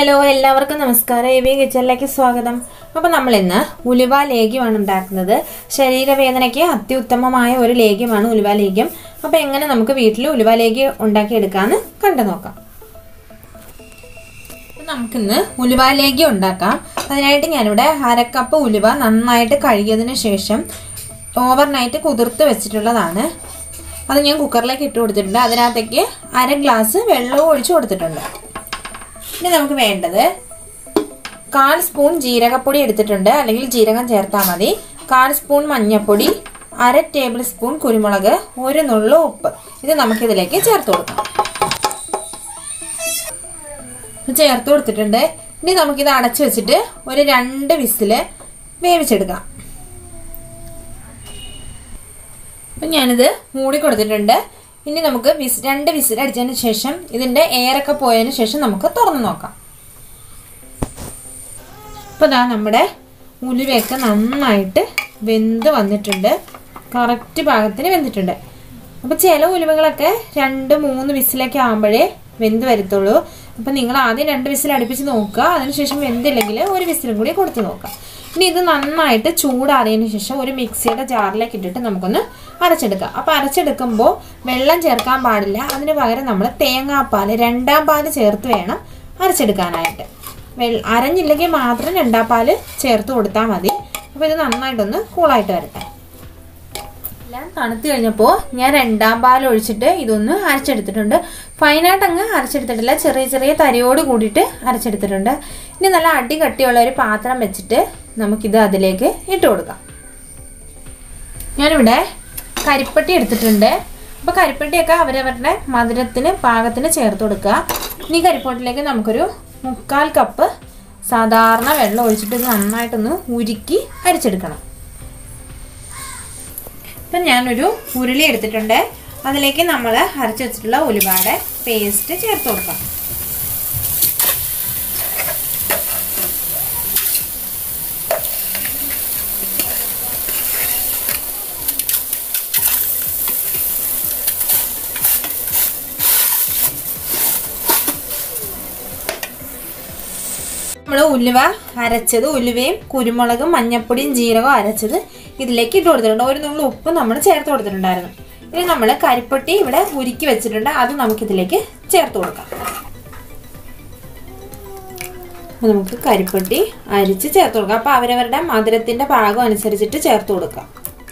hello എല്ലാവർക്കും നമസ്കാരം A V കിച്ചണിലേക്ക് സ്വാഗതം അപ്പോൾ നമ്മൾ ഇന്ന് ഉലുവ ലേഗ്യമാണ് ഉണ്ടാക്കുന്നത് ശരീരവേദനയ്ക്ക് അത്യുത്തമമായ ഒരു ലേഗ്യമാണ് ഉലുവ ലേഗ്യം അപ്പോൾ എങ്ങനെ നമുക്ക് വീട്ടിൽ ഉലുവ ലേഗ്യം ഉണ്ടാക്കിയെടുക്കാമെന്ന് കണ്ടു നോക്കാം അപ്പോൾ നമുക്കിന്ന് ഉലുവ ലേഗ്യം ഉണ്ടാക്കാം അതിനായിട്ട് ഞാനിവിടെ അരക്കപ്പ് ഉലുവ നന്നായിട്ട് കഴുകിയതിന് ശേഷം ഓവർനൈറ്റ് കുതിർത്ത് വെച്ചിട്ടുള്ളതാണ് അത് ഞാൻ കുക്കറിലേക്ക് ഇട്ട് കൊടുത്തിട്ടുണ്ട് അതിനകത്തേക്ക് അര ഗ്ലാസ് വെള്ളവും ഒഴിച്ചു കൊടുത്തിട്ടുണ്ട് ഇനി നമുക്ക് വേണ്ടത് കാൽ സ്പൂൺ ജീരകപ്പൊടി എടുത്തിട്ടുണ്ട് അല്ലെങ്കിൽ ജീരകം ചേർത്താൽ മതി കാൽ സ്പൂൺ മഞ്ഞൾപ്പൊടി അര ടേബിൾ സ്പൂൺ കുരുമുളക് ഒരു നുള്ളു ഉപ്പ് ഇത് നമുക്കിതിലേക്ക് ചേർത്ത് കൊടുക്കാം ചേർത്ത് കൊടുത്തിട്ടുണ്ട് ഇനി നമുക്കിത് അടച്ചു വെച്ചിട്ട് ഒരു രണ്ട് വിസില് വേവിച്ചെടുക്കാം അപ്പം ഞാനിത് മൂടി കൊടുത്തിട്ടുണ്ട് ഇനി നമുക്ക് വിസ് രണ്ട് വിസിൽ അടിച്ചതിന് ശേഷം ഇതിന്റെ എയറൊക്കെ പോയതിന് ശേഷം നമുക്ക് തുറന്നു നോക്കാം ഇപ്പൊ ഇതാ നമ്മുടെ ഉലുവയൊക്കെ നന്നായിട്ട് വെന്ത് വന്നിട്ടുണ്ട് കറക്റ്റ് പാകത്തിന് വെന്തിട്ടുണ്ട് അപ്പൊ ചില ഉലുവകളൊക്കെ രണ്ട് മൂന്ന് വിസിലൊക്കെ ആകുമ്പോഴേ വെന്ത് വരത്തുള്ളൂ അപ്പൊ നിങ്ങൾ ആദ്യം രണ്ട് വിസിൽ അടുപ്പിച്ച് നോക്കുക അതിനുശേഷം വെന്തില്ലെങ്കിൽ ഒരു വിസിലും കൂടി കൊടുത്ത് നോക്കുക ഇനി ഇത് നന്നായിട്ട് ചൂടാറിയതിന് ശേഷം ഒരു മിക്സിയുടെ ജാറിലേക്ക് ഇട്ടിട്ട് നമുക്കൊന്ന് അരച്ചെടുക്കാം അപ്പോൾ അരച്ചെടുക്കുമ്പോൾ വെള്ളം ചേർക്കാൻ പാടില്ല അതിന് പകരം നമ്മൾ തേങ്ങാപ്പാൽ രണ്ടാം പാൽ ചേർത്ത് വേണം അരച്ചെടുക്കാനായിട്ട് വെള്ള അരഞ്ഞില്ലെങ്കിൽ മാത്രം രണ്ടാം പാൽ ചേർത്ത് കൊടുത്താൽ മതി അപ്പോൾ ഇത് നന്നായിട്ടൊന്ന് കൂളായിട്ട് വരട്ടെ എല്ലാം തണുത്ത് കഴിഞ്ഞപ്പോൾ ഞാൻ രണ്ടാം പാൽ ഒഴിച്ചിട്ട് ഇതൊന്ന് അരച്ചെടുത്തിട്ടുണ്ട് ഫൈനായിട്ട് അങ്ങ് അരച്ചെടുത്തിട്ടില്ല ചെറിയ ചെറിയ തരിയോട് കൂടിയിട്ട് അരച്ചെടുത്തിട്ടുണ്ട് ഇനി നല്ല അടി കട്ടിയുള്ള ഒരു പാത്രം വെച്ചിട്ട് നമുക്കിത് അതിലേക്ക് ഇട്ട് കൊടുക്കാം ഞാനിവിടെ കരിപ്പട്ടി എടുത്തിട്ടുണ്ട് അപ്പോൾ കരിപ്പട്ടിയൊക്കെ അവരവരുടെ മധുരത്തിന് പാകത്തിന് ചേർത്ത് കൊടുക്കുക ഇനി കരിപ്പട്ടിലേക്ക് നമുക്കൊരു മുക്കാൽ കപ്പ് സാധാരണ വെള്ളം ഒഴിച്ചിട്ട് ഇത് നന്നായിട്ടൊന്ന് ഉരുക്കി അരിച്ചെടുക്കണം ഇപ്പം ഞാനൊരു ഉരുളി എടുത്തിട്ടുണ്ട് അതിലേക്ക് നമ്മൾ അരച്ച് വെച്ചിട്ടുള്ള ഉലുവാടെ പേസ്റ്റ് ചേർത്ത് കൊടുക്കാം നമ്മൾ ഉലുവ അരച്ചത് ഉലുവയും കുരുമുളകും മഞ്ഞപ്പൊടിയും ജീരകവും അരച്ചത് ഇതിലേക്ക് ഇട്ട് കൊടുത്തിട്ടുണ്ട് ഒരു നുള്ളു ഉപ്പ് നമ്മൾ ചേർത്ത് കൊടുത്തിട്ടുണ്ടായിരുന്നു ഇനി നമ്മൾ കരിപ്പൊട്ടി ഇവിടെ ഉരുക്കി വെച്ചിട്ടുണ്ട് അത് നമുക്കിതിലേക്ക് ചേർത്ത് കൊടുക്കാം നമുക്ക് കരിപ്പൊട്ടി അരിച്ച് ചേർത്ത് കൊടുക്കാം അപ്പോൾ അവരവരുടെ മധുരത്തിന്റെ പാകം അനുസരിച്ചിട്ട് ചേർത്ത് കൊടുക്കാം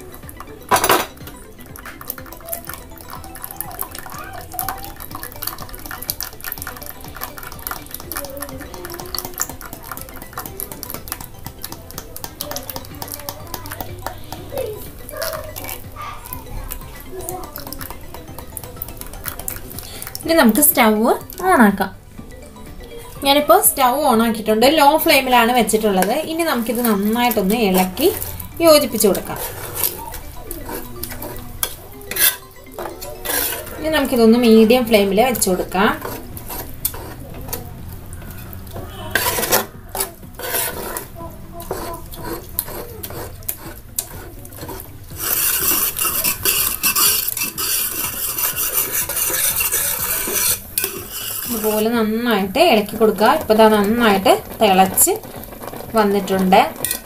ഇനി നമുക്ക് സ്റ്റവ് ഓണാക്കാം ഞാനിപ്പോൾ സ്റ്റവ് ഓൺ ആക്കിയിട്ടുണ്ട് ലോ ഫ്ലെയിമിലാണ് വെച്ചിട്ടുള്ളത് ഇനി നമുക്കിത് നന്നായിട്ടൊന്ന് ഇളക്കി യോജിപ്പിച്ച് കൊടുക്കാം ഇനി നമുക്കിതൊന്ന് മീഡിയം ഫ്ലെയിമിൽ വെച്ച് കൊടുക്കാം ഇതുപോലെ നന്നായിട്ട് ഇളക്കി കൊടുക്കുക ഇപ്പോൾ ഇതാ നന്നായിട്ട് തിളച്ച് വന്നിട്ടുണ്ട്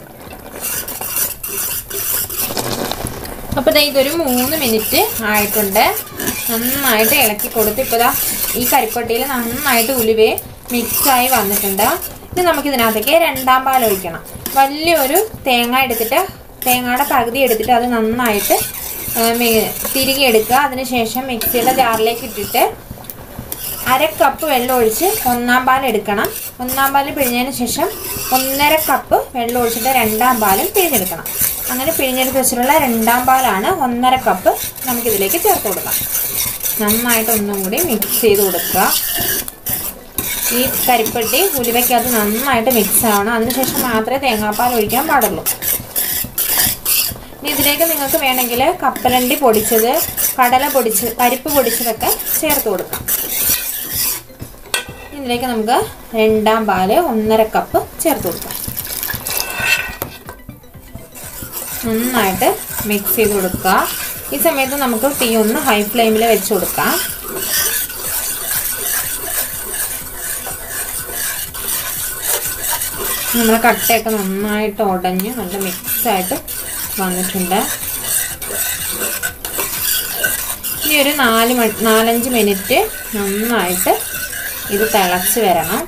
അപ്പോൾ ഇതാ ഇതൊരു മൂന്ന് മിനിറ്റ് ആയിട്ടുണ്ട് നന്നായിട്ട് ഇളക്കി കൊടുത്ത് ഇപ്പോൾ ഇതാ ഈ കരിപ്പട്ടിയിൽ നന്നായിട്ട് ഉലുവേ മിക്സായി വന്നിട്ടുണ്ട് ഇനി നമുക്കിതിനകത്തേക്ക് രണ്ടാം പാൽ ഒഴിക്കണം വലിയൊരു തേങ്ങ എടുത്തിട്ട് തേങ്ങയുടെ പകുതി എടുത്തിട്ട് അത് നന്നായിട്ട് തിരികെ എടുക്കുക അതിനുശേഷം മിക്സിയുടെ ജാറിലേക്ക് ഇട്ടിട്ട് അര കപ്പ് വെള്ളം ഒഴിച്ച് ഒന്നാം പാൽ എടുക്കണം ഒന്നാം പാൽ പിഴിഞ്ഞതിന് ശേഷം ഒന്നര കപ്പ് വെള്ളം ഒഴിച്ചിട്ട് രണ്ടാം പാലും പിഴിഞ്ഞെടുക്കണം അങ്ങനെ പിഴിഞ്ഞെടുത്ത് വെച്ചിട്ടുള്ള രണ്ടാം പാലാണ് ഒന്നര കപ്പ് നമുക്കിതിലേക്ക് ചേർത്ത് കൊടുക്കാം നന്നായിട്ട് ഒന്നും കൂടി മിക്സ് ചെയ്ത് കൊടുക്കുക ഈ കരിപ്പെട്ടി ഉലുവയ്ക്കകത്ത് നന്നായിട്ട് മിക്സ് ആവണം അതിനുശേഷം മാത്രമേ തേങ്ങാപ്പാൽ ഒഴിക്കാൻ പാടുള്ളൂ ഇനി ഇതിലേക്ക് നിങ്ങൾക്ക് വേണമെങ്കിൽ കപ്പലണ്ടി പൊടിച്ചത് കടല പൊടിച്ച് പരിപ്പ് പൊടിച്ചതൊക്കെ ചേർത്ത് കൊടുക്കാം ഇതിലേക്ക് നമുക്ക് രണ്ടാം പാല് ഒന്നര കപ്പ് ചേർത്ത് കൊടുക്കാം നന്നായിട്ട് മിക്സ് ചെയ്ത് കൊടുക്കുക ഈ സമയത്ത് നമുക്ക് തീ ഒന്ന് ഹൈ ഫ്ലെയിമിൽ വെച്ച് കൊടുക്കാം നമ്മുടെ കട്ടയൊക്കെ നന്നായിട്ട് ഉടഞ്ഞ് നല്ല മിക്സായിട്ട് വന്നിട്ടുണ്ട് ഇനി ഒരു നാല് മണി നാലഞ്ച് മിനിറ്റ് നന്നായിട്ട് ഇത് തിളച്ച് വരണം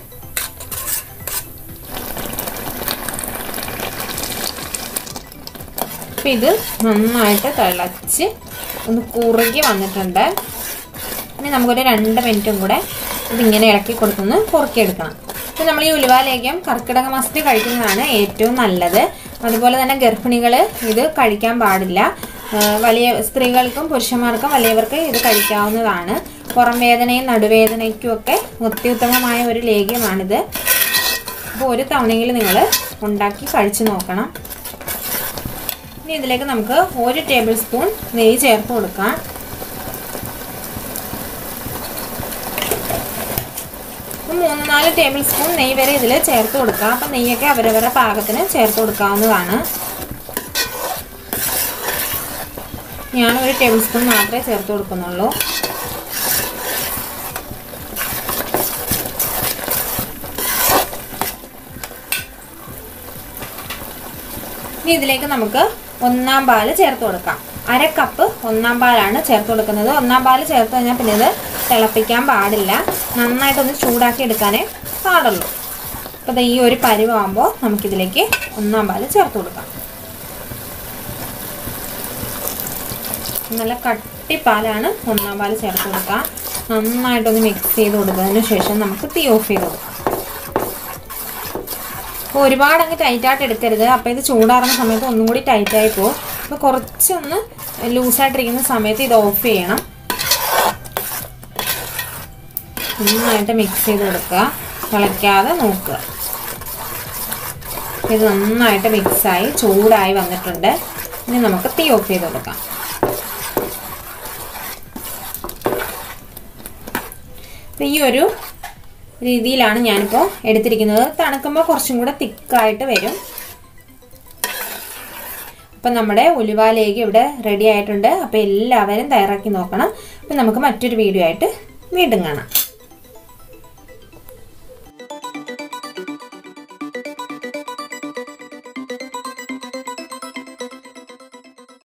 അപ്പം ഇത് നന്നായിട്ട് തിളച്ച് ഒന്ന് കുറുകി വന്നിട്ടുണ്ട് ഇനി നമുക്കൊരു രണ്ട് മിനിറ്റും കൂടെ ഇതിങ്ങനെ ഇളക്കി കൊടുത്തൊന്ന് കുറുക്കിയെടുക്കണം ഇപ്പം നമ്മൾ ഈ ഉലുവാലേഖ്യം കർക്കിടക മാസത്തിൽ കഴിക്കുന്നതാണ് ഏറ്റവും നല്ലത് അതുപോലെ തന്നെ ഗർഭിണികൾ ഇത് കഴിക്കാൻ പാടില്ല ആ, വലിയ സ്ത്രീകൾക്കും പുരുഷന്മാർക്കും വലിയവർക്കും ഇത് കഴിക്കാവുന്നതാണ് പുറം വേദനയും നടുവേദനയ്ക്കും ഒക്കെ അത്യുത്തമമായ ഒരു ലേഖ്യമാണിത് അപ്പോൾ ഒരു തവണയെങ്കിലും നിങ്ങൾ ഉണ്ടാക്കി കഴിച്ചു നോക്കണം ഇനി ഇതിലേക്ക് നമുക്ക് ഒരു ടേബിൾ സ്പൂൺ നെയ്യ് ചേർത്ത് കൊടുക്കാം അപ്പം മൂന്ന് നാല് ടേബിൾ സ്പൂൺ നെയ്യ് വരെ ഇതിൽ ചേർത്ത് കൊടുക്കാം അപ്പം നെയ്യൊക്കെ അവരവരുടെ പാകത്തിന് ചേർത്ത് കൊടുക്കാവുന്നതാണ് ഞാൻ ഒരു ടേബിൾ സ്പൂൺ മാത്രമേ ചേർത്ത് കൊടുക്കുന്നുള്ളൂ ഇനി ഇതിലേക്ക് നമുക്ക് ഒന്നാം പാല് ചേർത്ത് കൊടുക്കാം അര കപ്പ് ഒന്നാം പാലാണ് ചേർത്ത് കൊടുക്കുന്നത് ഒന്നാം പാല് ചേർത്ത് കഴിഞ്ഞാൽ പിന്നെ ഇത് തിളപ്പിക്കാൻ പാടില്ല നന്നായിട്ടൊന്ന് ചൂടാക്കി എടുക്കാനേ പാടുള്ളൂ അപ്പോൾ ദേ ഈ ഒരു പരുവാകുമ്പോൾ നമുക്കിതിലേക്ക് ഒന്നാം പാല് ചേർത്ത് കൊടുക്കാം നല്ല കട്ടിപ്പാലാണ് ഒന്നാം പാല് ചേർത്ത് കൊടുക്കുക നന്നായിട്ടൊന്ന് മിക്സ് ചെയ്ത് കൊടുത്തതിന് ശേഷം നമുക്ക് തീ ഓഫ് ചെയ്ത് കൊടുക്കാം അപ്പോൾ ഒരുപാട് അങ്ങ് ടൈറ്റായിട്ട് എടുക്കരുത് അപ്പോൾ ഇത് ചൂടാറുന്ന സമയത്ത് ഒന്നും കൂടി ടൈറ്റായി പോകും അപ്പോൾ കുറച്ചൊന്ന് ലൂസായിട്ടിരിക്കുന്ന സമയത്ത് ഇത് ഓഫ് ചെയ്യണം നന്നായിട്ട് മിക്സ് ചെയ്ത് കൊടുക്കുക തിളയ്ക്കാതെ നോക്കുക ഇത് നന്നായിട്ട് മിക്സായി ചൂടായി വന്നിട്ടുണ്ട് ഇനി നമുക്ക് തീ ഓഫ് ചെയ്ത് കൊടുക്കാം ഈ ഒരു രീതിയിലാണ് ഞാനിപ്പോൾ എടുത്തിരിക്കുന്നത് തണുക്കുമ്പോൾ കുറച്ചും കൂടെ തിക്കായിട്ട് വരും അപ്പം നമ്മുടെ ഉലുവാലേക്ക് ഇവിടെ റെഡി ആയിട്ടുണ്ട് അപ്പോൾ എല്ലാവരും തയ്യാറാക്കി നോക്കണം അപ്പം നമുക്ക് മറ്റൊരു വീഡിയോ ആയിട്ട് വീണ്ടും കാണാം